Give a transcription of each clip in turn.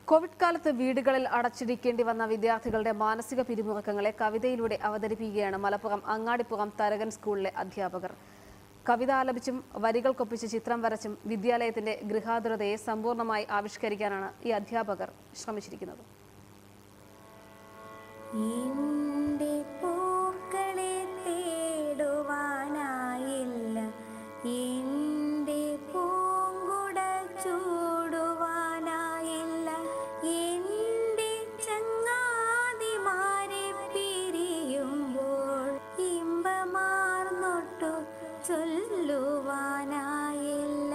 Covid കാലത്ത് വീടുകളിൽ അടച്ചിരിക്കേണ്ടി വന്ന വിദ്യാർത്ഥികളുടെ മാനസിക പിരിമുറുക്കങ്ങളെ കവിതയിലൂടെ അവതരിപ്പിക്കുകയാണ് മലപ്പുറം അങ്ങാടിപ്പുറം തരകൻ സ്കൂളിലെ അധ്യാപകർ കവിത ആലപിച്ചും വരികൾക്കൊപ്പിച്ച് ചിത്രം വരച്ചും വിദ്യാലയത്തിന്റെ ഗൃഹാതുരതയെ സമ്പൂർണ്ണമായി ആവിഷ്കരിക്കാനാണ് ഈ അധ്യാപകർ ശ്രമിച്ചിരിക്കുന്നത് എന്റെ പൂക്കളെ തേടുവാനായില്ല എന്റെ പൂങ്കുട ചൂടുവാനായില്ല എന്റെ ചങ്ങാതിമാരെ പിരിയുമ്പോൾ ഇമ്പമാർന്നൊട്ടു ചൊല്ലുവാനായില്ല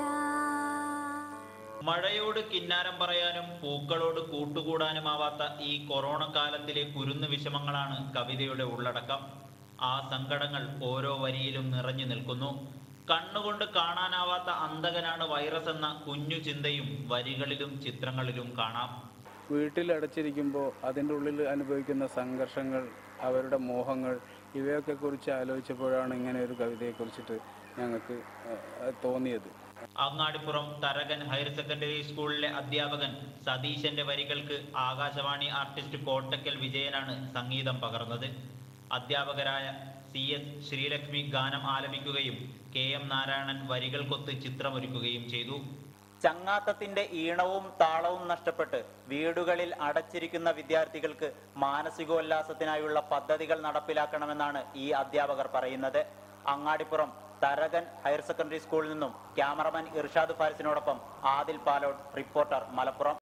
മഴയോട് കിന്നാരം പറയാനും പൂക്കളോട് കൂട്ടുകൂടാനുമാവാത്ത ഈ കൊറോണ കാലത്തിലെ കുരുന്നു വിഷമങ്ങളാണ് കവിതയുടെ ഉള്ളടക്കം ആ സങ്കടങ്ങൾ ഓരോ വരിയിലും നിറഞ്ഞു നിൽക്കുന്നു കണ്ണുകൊണ്ട് കാണാനാവാത്ത അന്തകനാണ് വൈറസ് എന്ന കുഞ്ഞു ചിന്തയും വരികളിലും ചിത്രങ്ങളിലും കാണാം വീട്ടിൽ അടച്ചിരിക്കുമ്പോൾ അതിൻ്റെ ഉള്ളിൽ അനുഭവിക്കുന്ന സംഘർഷങ്ങൾ അവരുടെ മോഹങ്ങൾ ഇവയൊക്കെ കുറിച്ച് ആലോചിച്ചപ്പോഴാണ് ഇങ്ങനെ ഒരു കവിതയെക്കുറിച്ചിട്ട് ഞങ്ങൾക്ക് ഏഹ്, തോന്നിയത് അങ്ങാടിപ്പുറം തരകൻ ഹയർ സെക്കൻഡറി സ്കൂളിലെ അധ്യാപകൻ സതീശന്റെ വരികൾക്ക് ആകാശവാണി ആർട്ടിസ്റ്റ് കോട്ടക്കൽ വിജയനാണ് സംഗീതം പകർന്നത് അധ്യാപകരായ സി എസ് ശ്രീലക്ഷ്മി ഗാനം ആലപിക്കുകയും കെ എം നാരായണൻ വരികൾക്കൊത്ത് ചിത്രമൊരുക്കുകയും ചെയ്തു ചങ്ങാത്തത്തിന്റെ ഈണവും താളവും നഷ്ടപ്പെട്ട് വീടുകളിൽ അടച്ചിരിക്കുന്ന വിദ്യാർത്ഥികൾക്ക് മാനസികോല്ലാസത്തിനായുള്ള പദ്ധതികൾ നടപ്പിലാക്കണമെന്നാണ് ഈ അധ്യാപകർ പറയുന്നത് അങ്ങാടിപ്പുറം തരകൻ ഹയർ സെക്കൻഡറി സ്കൂളിൽ നിന്നും ക്യാമറമാൻ ഇർഷാദ് ഫാരിസിനോടൊപ്പം ആദിൽ പാലോട് റിപ്പോർട്ടർ മലപ്പുറം